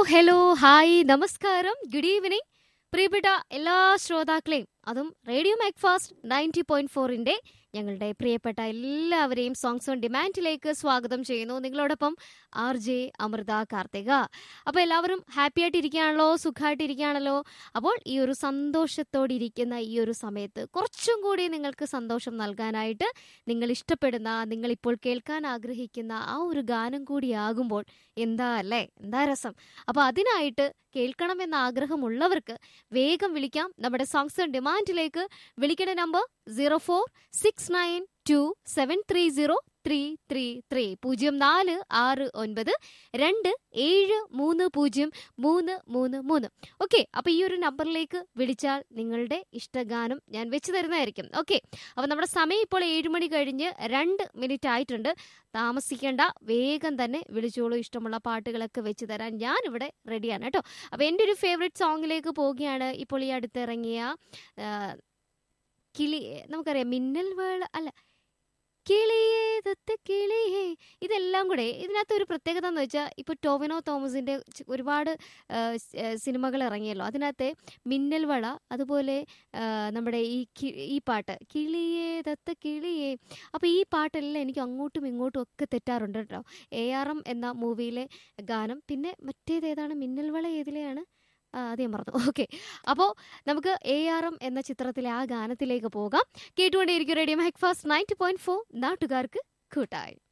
hello hi നമസ്കാരം good evening പ്രിയപ്പെട്ട എല്ലാ ശ്രോതാക്കളെയും അതും റേഡിയോ മാക്ഫാസ്റ്റ് നയൻറ്റി പോയിന്റ് ഫോറിന്റെ ഞങ്ങളുടെ പ്രിയപ്പെട്ട എല്ലാവരെയും സോങ്സ് ഓൺ ഡിമാൻഡിലേക്ക് സ്വാഗതം ചെയ്യുന്നു നിങ്ങളോടൊപ്പം ആർ ജെ അമൃത കാർത്തിക അപ്പോൾ എല്ലാവരും ഹാപ്പി ആയിട്ടിരിക്കുകയാണല്ലോ സുഖമായിട്ടിരിക്കുകയാണല്ലോ അപ്പോൾ ഈ ഒരു സന്തോഷത്തോടെ ഇരിക്കുന്ന ഈ ഒരു സമയത്ത് കുറച്ചും കൂടി നിങ്ങൾക്ക് സന്തോഷം നൽകാനായിട്ട് നിങ്ങൾ ഇഷ്ടപ്പെടുന്ന നിങ്ങളിപ്പോൾ കേൾക്കാൻ ആഗ്രഹിക്കുന്ന ആ ഒരു ഗാനം കൂടിയാകുമ്പോൾ എന്താ അല്ലേ എന്താ രസം അപ്പോൾ അതിനായിട്ട് കേൾക്കണമെന്ന ആഗ്രഹമുള്ളവർക്ക് വേഗം വിളിക്കാം നമ്മുടെ സോങ്സ് ഓൺ ഡിമാൻഡിലേക്ക് വിളിക്കേണ്ട number zero four six nine two seven three zero three three three പൂജ്യം നാല് ആറ് ഒൻപത് രണ്ട് ഏഴ് മൂന്ന് പൂജ്യം മൂന്ന് മൂന്ന് മൂന്ന് ഓക്കെ അപ്പോൾ ഈ ഒരു നമ്പറിലേക്ക് വിളിച്ചാൽ നിങ്ങളുടെ ഇഷ്ടഗാനം ഞാൻ വെച്ച് തരുന്നതായിരിക്കും ഓക്കെ അപ്പോൾ നമ്മുടെ സമയം ഇപ്പോൾ ഏഴ് മണി കഴിഞ്ഞ് രണ്ട് മിനിറ്റ് ആയിട്ടുണ്ട് താമസിക്കേണ്ട വേഗം തന്നെ വിളിച്ചോളൂ ഇഷ്ടമുള്ള പാട്ടുകളൊക്കെ വെച്ച് തരാൻ ഞാനിവിടെ റെഡിയാണ് കേട്ടോ അപ്പോൾ എൻ്റെ ഒരു ഫേവറേറ്റ് സോങ്ങിലേക്ക് പോവുകയാണ് ഇപ്പോൾ ഈ അടുത്തിറങ്ങിയ ആ, കിളി നമുക്കറിയാം മിന്നൽ വേള അല്ല കിളിയേ ദത്ത കിളിയേ ഇതെല്ലാം കൂടെ ഇതിനകത്ത് ഒരു പ്രത്യേകത എന്ന് വെച്ചാൽ ഇപ്പോൾ ടോവിനോ തോമസിൻ്റെ ച് ഒരുപാട് ആ, സ്- ആ, സിനിമകൾ ഇറങ്ങിയല്ലോ അതിനകത്തെ മിന്നൽ വള അതുപോലെ ആ, നമ്മുടെ ഈ കി- ഈ പാട്ട് കിളിയേ ദത്ത കിളിയേ അപ്പോൾ ഈ പാട്ടെല്ലാം എനിക്ക് അങ്ങോട്ടും ഇങ്ങോട്ടും ഒക്കെ തെറ്റാറുണ്ട് കേട്ടോ എ ആർ എം എന്ന മൂവിയിലെ ഗാനം പിന്നെ മറ്റേതേതാണ് മിന്നൽ വള ഏതിലെയാണ് ആ, അത് ഞാൻ മറന്നു ഓക്കെ അപ്പോൾ നമുക്ക് എ ആർ എം എന്ന ചിത്രത്തിലെ ആ ഗാനത്തിലേക്ക് പോകാം കേട്ടുകൊണ്ടേയിരിക്കും radio Macfast ninety point four നാട്ടുകാർക്ക് കൂട്ടായി